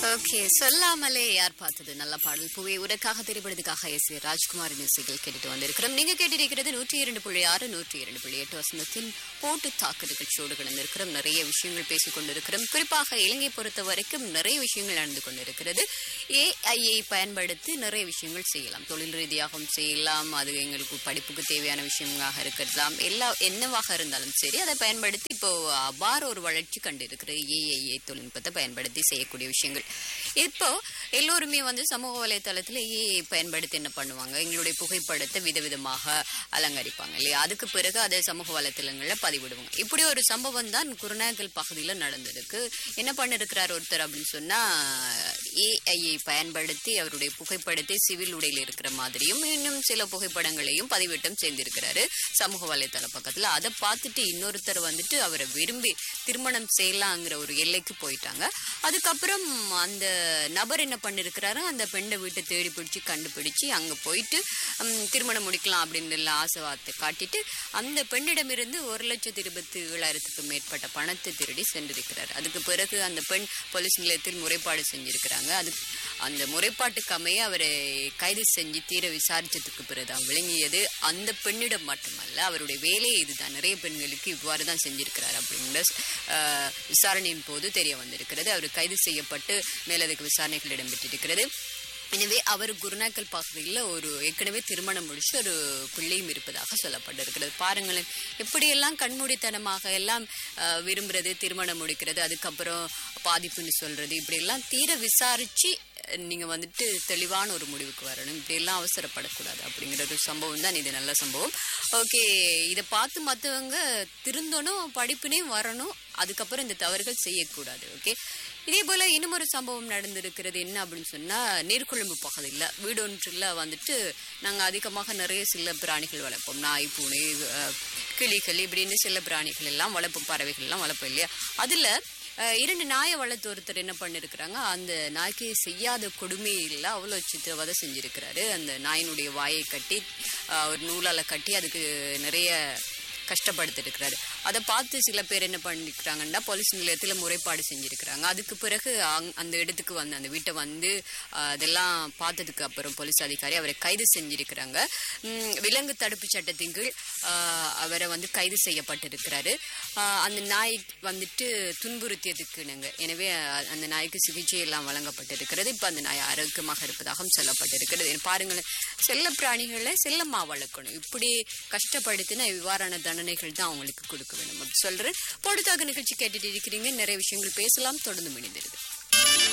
okay சொல்லாமலே யார் பார்த்தது நல்ல பாடல் பூவே உனக்காக திரைப்படத்துக்காக எஸ் ஏ ராஜ்குமாரின் இசைகள் கேட்டுட்டு வந்திருக்கிறோம் நீங்க கேட்டிருக்கிறது நூற்றி இரண்டு புள்ளி ஆறு நூற்றி இரண்டு புள்ளி எட்டு வசந்தத்தின் போட்டு தாக்கு நிகழ்ச்சியோடு கலந்திருக்கிறோம் நிறைய விஷயங்கள் பேசிக் கொண்டிருக்கிறோம் குறிப்பாக இலங்கை பொறுத்த வரைக்கும் நிறைய விஷயங்கள் நடந்து கொண்டிருக்கிறது ஏஐயை பயன்படுத்தி நிறைய விஷயங்கள் செய்யலாம் தொழில் ரீதியாகவும் செய்யலாம் அது எங்களுக்கு படிப்புக்கு தேவையான விஷயமாக இருக்கலாம் எல்லா என்னவாக இருந்தாலும் சரி அதை பயன்படுத்தி இப்போ அபார ஒரு வளர்ச்சி கண்டிருக்கிறது ஏஐஏ தொழில்நுட்பத்தை பயன்படுத்தி செய்யக்கூடிய விஷயங்கள் இப்போ எல்லோருமே வந்து சமூக வலைத்தளத்தில் ஏஐ பயன்படுத்தி என்ன பண்ணுவாங்க எங்களுடைய புகைப்படத்தை விதவிதமாக அலங்கரிப்பாங்க இல்லையா அதுக்கு பிறகு அதை சமூக வலைத்தளங்களில் பதிவிடுவாங்க இப்படி ஒரு சம்பவம் தான் குருநாகல் பகுதியில் நடந்திருக்கு என்ன பண்ணிருக்கிறார் ஒருத்தர் அப்படின்னு சொன்னா ஏஐயை பயன்படுத்தி அவருடைய புகைப்படத்தை சிவில் உடையில் இருக்கிற மாதிரியும் இன்னும் சில புகைப்படங்களையும் பதிவிட்டம் செய்திருக்கிறாரு சமூக வலைத்தள பக்கத்துல அதை பார்த்துட்டு இன்னொருத்தர் வந்துட்டு அவரை விரும்பி திருமணம் செய்யலாங்கிற ஒரு எல்லைக்கு போயிட்டாங்க அதுக்கப்புறம் அந்த நபர் என்ன பண்ணிருக்கிறாரு அந்த பெண்ணை வீட்டை தேடி பிடிச்சி கண்டுபிடிச்சு அங்க போயிட்டு ம், திருமணம் முடிக்கலாம் அப்படின்னு எல்லாம் ஆசை வார்த்தை காட்டிட்டு அந்த பெண்ணிடமிருந்து ஒரு லட்சத்தி இருபத்தி ஏழாயிரத்துக்கு மேற்பட்ட பணத்தை திருடி சென்றிருக்கிறார் அதுக்கு பிறகு அந்த பெண் போலீஸ் நிலையத்தில் முறைப்பாடு செஞ்சிருக்கிறாங்க அது அந்த முறைப்பாட்டுக்கு அமைய அவரை கைது செஞ்சு தீர விசாரிச்சதுக்கு பிறகுதான் விளங்கியது அந்த பெண்ணிடம் மட்டுமல்ல அவருடைய வேலையே இதுதான் நிறைய பெண்களுக்கு இவ்வாறு தான் செஞ்சிருக்கிறார் அப்படிங்கிற அஹ், விசாரணையின் போது தெரிய வந்திருக்கிறது அவர் கைது செய்யப்பட்டு மேலதிக விசாரணைகள் இடம்பெற்றிருக்கிறது எனவே அவர் குருநாக்கல் பகுதியில் ஒரு ஏற்கனவே திருமணம் முடிச்சு ஒரு பிள்ளையும் இருப்பதாக சொல்லப்பட்டிருக்கிறது பாருங்களேன் எப்படியெல்லாம் கண்மூடித்தனமாக எல்லாம் அஹ், விரும்புறது திருமணம் முடிக்கிறது அதுக்கப்புறம் பாதிப்புன்னு சொல்றது இப்படியெல்லாம் தீர விசாரிச்சு அஹ், நீங்க வந்துட்டு தெளிவான ஒரு முடிவுக்கு வரணும் இப்படியெல்லாம் அவசரப்படக்கூடாது அப்படிங்கிற ஒரு சம்பவம் தான் இது நல்ல சம்பவம் ஓகே இதை பார்த்து மற்றவங்க திருந்தணும் படிப்புனே வரணும் அதுக்கப்புறம் இந்த தவறுகள் செய்யக்கூடாது ஓகே இதே போல இன்னும் ஒரு சம்பவம் நடந்திருக்கிறது என்ன அப்படின்னு சொன்னா நீர்கொழும்பு பகுதியில் வீடொன்றில் வந்துட்டு நாங்க அதிகமாக நிறைய சில பிராணிகள் வளர்ப்போம் நாய் பூனை அஹ், கிளிகள் இப்படின்னு சில பிராணிகள் எல்லாம் வளர்ப்போம் பறவைகள் எல்லாம் வளர்ப்போம் இல்லையா அதுல அஹ், இரண்டு நாயை வளர்த்து ஒருத்தர் என்ன பண்ணிருக்கிறாங்க அந்த நாய்க்கு செய்யாத கொடுமை இல்லை அவ்வளோ சித்திரவதை செஞ்சிருக்கிறாரு அந்த நாயினுடைய வாயை கட்டி அஹ், ஒரு நூலால கட்டி அதுக்கு நிறைய கஷ்டப்படுத்திருக்கிறாரு அதை பார்த்து சில பேர் என்ன பண்ணிருக்கிறாங்கன்னா போலீஸ் நிலையத்தில் முறைப்பாடு செஞ்சிருக்கிறாங்க அதுக்கு பிறகு அங் அந்த இடத்துக்கு வந்து அந்த வீட்டை வந்து ஆஹ், அதெல்லாம் பார்த்ததுக்கு அப்புறம் போலீஸ் அதிகாரி அவரை கைது செஞ்சிருக்கிறாங்க உம், விலங்கு தடுப்பு சட்டத்தின் கீழ் ஆஹ், அவரை வந்து கைது செய்யப்பட்டிருக்கிறாரு ஆஹ், அந்த நாய் வந்துட்டு துன்புறுத்தியதுக்கு நாங்க எனவே அஹ், அந்த நாய்க்கு சிகிச்சை எல்லாம் வழங்கப்பட்டிருக்கிறது இப்போ அந்த நாய் ஆரோக்கியமாக இருப்பதாகவும் சொல்லப்பட்டிருக்கிறது பாருங்களேன் செல்ல பிராணிகளை செல்லமா வளர்க்கணும் இப்படி கஷ்டப்படுத்தின இவ்வாறான தண்டனைகள் தான் அவங்களுக்கு கொடுக்க வேணும் அப்படி சொல்றேன் பொழுதாக நிகழ்ச்சி கேட்டுட்டு இருக்கிறீங்க நிறைய விஷயங்கள் பேசலாம் தொடர்ந்து மணிந்திருது